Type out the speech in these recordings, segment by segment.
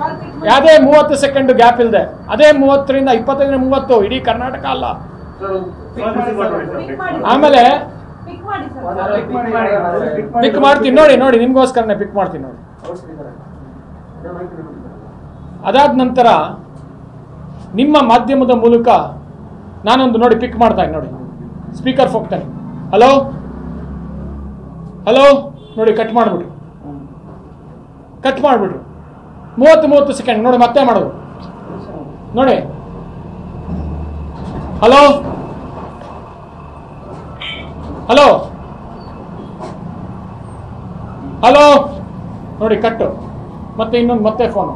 ಯಾವುದೇ ಮೂವತ್ತು second gap ಇಲ್ಲದೆ ಅದೇ ಮೂವತ್ತರಿಂದ ಇಪ್ಪತ್ತೈದರಿಂದ ಮೂವತ್ತು ಇಡೀ ಕರ್ನಾಟಕ ಅಲ್ಲ ಆಮೇಲೆ ಪಿಕ್ ಮಾಡಿ ಸರ್ ಪಿಕ್ ಮಾಡ್ತೀನಿ ನೋಡಿ ನೋಡಿ ನಿಮಗೋಸ್ಕರನೇ ಪಿಕ್ ಮಾಡ್ತೀನಿ ನೋಡಿ ಅದಾದ ನಂತರ ನಿಮ್ಮ ಮಾಧ್ಯಮದ ಮೂಲಕ ನಾನೊಂದು ನೋಡಿ ಪಿಕ್ ಮಾಡ್ತಾ ಇದ್ದೀನಿ ನೋಡಿ ಸ್ಪೀಕರ್ ಹೋಗ್ತಾನೆ ಹಲೋ ಹಲೋ ನೋಡಿ ಕಟ್ ಮಾಡಿಬಿಟ್ರು ಕಟ್ ಮಾಡಿಬಿಟ್ರು ಮೂವತ್ತು ಮೂವತ್ತು ಸೆಕೆಂಡ್ ನೋಡಿ ಮತ್ತೆ ಮಾಡೋದು ನೋಡಿ ಹಲೋ ಹಲೋ ಹಲೋ ನೋಡಿ ಕಟ್ಟು ಮತ್ತೆ ಇನ್ನೊಂದು ಮತ್ತೆ ಫೋನು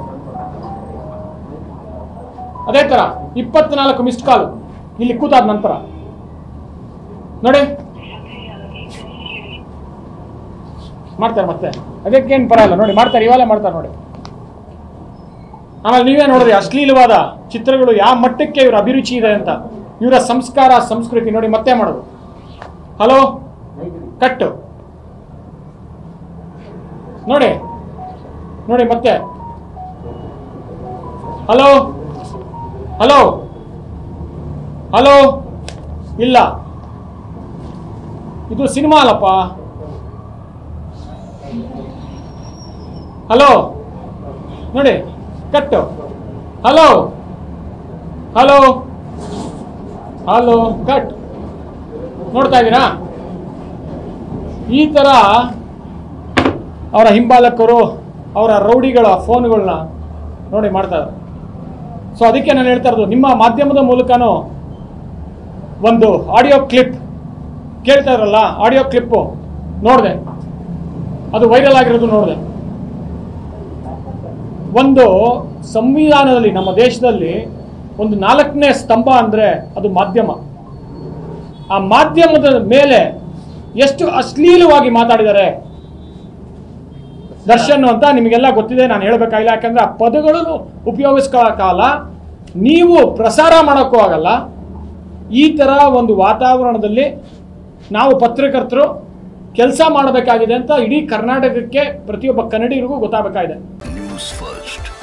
ಅದೇ ತರ ಇಪ್ಪತ್ನಾಲ್ಕು ಮಿಸ್ಡ್ ಕಾಲ್ ಇಲ್ಲಿ ಕೂತಾದ ನಂತರ ನೋಡಿ ಮಾಡ್ತಾರೆ ಮತ್ತೆ ಅದಕ್ಕೇನು ಪರ ಇಲ್ಲ ನೋಡಿ ಮಾಡ್ತಾರೆ ಇವೆಲ್ಲ ಮಾಡ್ತಾರೆ ನೋಡಿ ಆಮೇಲೆ ನೀವೇ ನೋಡ್ರಿ ಅಶ್ಲೀಲವಾದ ಚಿತ್ರಗಳು ಯಾವ ಮಟ್ಟಕ್ಕೆ ಇವರ ಅಭಿರುಚಿ ಇದೆ ಅಂತ ಇವರ ಸಂಸ್ಕಾರ ಸಂಸ್ಕೃತಿ ನೋಡಿ ಮತ್ತೆ ಮಾಡೋದು ಹಲೋ ಕಟ್ಟು ನೋಡಿ ನೋಡಿ ಮತ್ತೆ ಹಲೋ ಹಲೋ ಹಲೋ ಇಲ್ಲ ಇದು ಸಿನಿಮಾ ಅಲ್ಲಪ್ಪ ಹಲೋ ನೋಡಿ ಕಟ್ಟು ಹಲೋ ಹಲೋ ಹಲೋ ಕಟ್ ನೋಡ್ತಾ ಇದ್ದೀರಾ ಈ ಥರ ಅವರ ಹಿಂಬಾಲಕರು ಅವರ ರೌಡಿಗಳ ಫೋನ್ಗಳನ್ನ ನೋಡಿ ಮಾಡ್ತಾ ಇದ್ದಾರೆ ಸೊ ಅದಕ್ಕೆ ನಾನು ಹೇಳ್ತಾ ಇರೋದು ನಿಮ್ಮ ಮಾಧ್ಯಮದ ಮೂಲಕನೂ ಒಂದು ಆಡಿಯೋ ಕ್ಲಿಪ್ ಕೇಳ್ತಾ ಇರಲ್ಲ ಆಡಿಯೋ ಕ್ಲಿಪ್ಪು ನೋಡಿದೆ ಅದು ವೈರಲ್ ಆಗಿರೋದು ನೋಡಿದೆ ಒಂದು ಸಂವಿಧಾನದಲ್ಲಿ ನಮ್ಮ ದೇಶದಲ್ಲಿ ಒಂದು ನಾಲ್ಕನೇ ಸ್ತಂಭ ಅಂದರೆ ಅದು ಮಾಧ್ಯಮ ಆ ಮಾಧ್ಯಮದ ಮೇಲೆ ಎಷ್ಟು ಅಶ್ಲೀಲವಾಗಿ ಮಾತಾಡಿದ್ದಾರೆ ದರ್ಶನ್ ಅಂತ ನಿಮಗೆಲ್ಲ ಗೊತ್ತಿದೆ ನಾನು ಹೇಳಬೇಕಾಗಿಲ್ಲ ಯಾಕಂದ್ರೆ ಆ ಪದಗಳನ್ನು ಉಪಯೋಗಿಸ್ಕೊಳ್ಳೋ ಕಾಲ ನೀವು ಪ್ರಸಾರ ಮಾಡೋಕ್ಕೂ ಆಗಲ್ಲ ಈ ಥರ ಒಂದು ವಾತಾವರಣದಲ್ಲಿ ನಾವು ಪತ್ರಕರ್ತರು ಕೆಲಸ ಮಾಡಬೇಕಾಗಿದೆ ಅಂತ ಇಡೀ ಕರ್ನಾಟಕಕ್ಕೆ ಪ್ರತಿಯೊಬ್ಬ ಕನ್ನಡಿಗರಿಗೂ ಗೊತ್ತಾಗಬೇಕಾಗಿದೆ ನ್ಯೂಸ್ ಫಸ್ಟ್